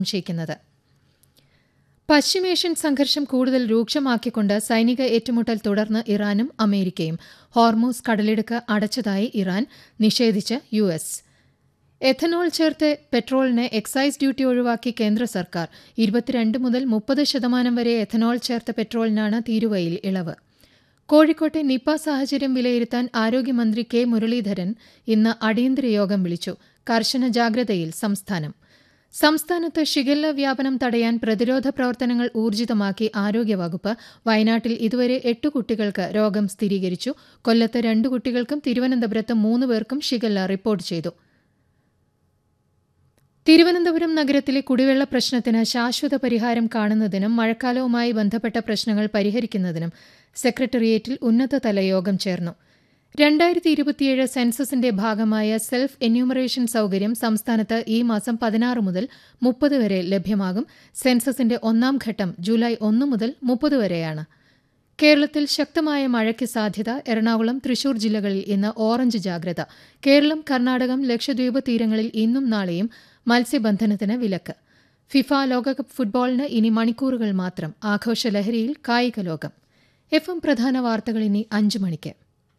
സംശയിക്കുന്നത് പശ്ചിമേഷ്യൻ സംഘർഷം കൂടുതൽ രൂക്ഷമാക്കിക്കൊണ്ട് സൈനിക ഏറ്റുമുട്ടൽ തുടർന്ന് ഇറാനും അമേരിക്കയും ഹോർമൂസ് കടലിടുക്ക് അടച്ചതായി ഇറാൻ നിഷേധിച്ച് യു എസ് എഥനോൾ ചേർത്ത് പെട്രോളിന് എക്സൈസ് ഡ്യൂട്ടി ഒഴിവാക്കി കേന്ദ്ര സർക്കാർ ഇരുപത്തിരണ്ട് മുതൽ മുപ്പത് ശതമാനം വരെ എഥനോൾ ചേർത്ത പെട്രോളിനാണ് തീരുവയിൽ ഇളവ് കോഴിക്കോട്ടെ നിപ സാഹചര്യം വിലയിരുത്താൻ ആരോഗ്യമന്ത്രി കെ മുരളീധരൻ ഇന്ന് അടിയന്തര യോഗം വിളിച്ചു കർശന ജാഗ്രതയിൽ സംസ്ഥാനം സംസ്ഥാനത്ത് ഷിഗല്ല വ്യാപനം തടയാൻ പ്രതിരോധ പ്രവർത്തനങ്ങൾ ഊർജിതമാക്കി ആരോഗ്യവകുപ്പ് വയനാട്ടിൽ ഇതുവരെ എട്ട് കുട്ടികൾക്ക് രോഗം സ്ഥിരീകരിച്ചു കൊല്ലത്ത് രണ്ട് കുട്ടികൾക്കും തിരുവനന്തപുരത്ത് മൂന്ന് പേർക്കും ഷിഗല്ല റിപ്പോർട്ട് ചെയ്തു തിരുവനന്തപുരം നഗരത്തിലെ കുടിവെള്ള പ്രശ്നത്തിന് ശാശ്വത പരിഹാരം കാണുന്നതിനും മഴക്കാലവുമായി ബന്ധപ്പെട്ട പ്രശ്നങ്ങൾ പരിഹരിക്കുന്നതിനും സെക്രട്ടേറിയറ്റിൽ ഉന്നതതല യോഗം ചേർന്നു രണ്ടായിരത്തി ഇരുപത്തിയേഴ് സെൻസസിന്റെ ഭാഗമായ സെൽഫ് എന്യൂമറേഷൻ സൌകര്യം സംസ്ഥാനത്ത് ഈ മാസം പതിനാറ് മുതൽ മുപ്പത് വരെ ലഭ്യമാകും സെൻസസിന്റെ ഒന്നാം ഘട്ടം ജൂലൈ ഒന്ന് മുതൽ മുപ്പത് വരെയാണ് കേരളത്തിൽ ശക്തമായ മഴയ്ക്ക് സാധ്യത എറണാകുളം തൃശൂർ ജില്ലകളിൽ ഇന്ന് ഓറഞ്ച് ജാഗ്രത കേരളം കർണാടകം ലക്ഷദ്വീപ് തീരങ്ങളിൽ ഇന്നും നാളെയും മത്സ്യബന്ധനത്തിന് വിലക്ക് ഫിഫ ലോകകപ്പ് ഫുട്ബോളിന് ഇനി മണിക്കൂറുകൾ മാത്രം ആഘോഷലഹരിയിൽ കായിക ലോകം എഫ് എം പ്രധാന വാർത്തകൾ ഇനി അഞ്ചു മണിക്ക്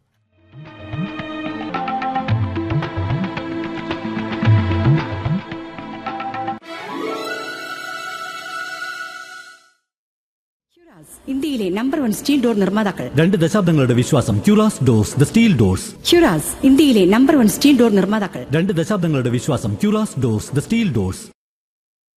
ക്യുറാസ് ഇന്ത്യയിലെ നമ്പർ വൺ സ്റ്റീൽ ഡോർ നിർമ്മാതാക്കൾ രണ്ട് ദശാബ്ദങ്ങളുടെ വിശ്വാസം Curaz doors the steel doors Curaz ഇന്ത്യയിലെ നമ്പർ വൺ സ്റ്റീൽ ഡോർ നിർമ്മാതാക്കൾ രണ്ട് ദശാബ്ദങ്ങളുടെ വിശ്വാസം Curaz doors the steel doors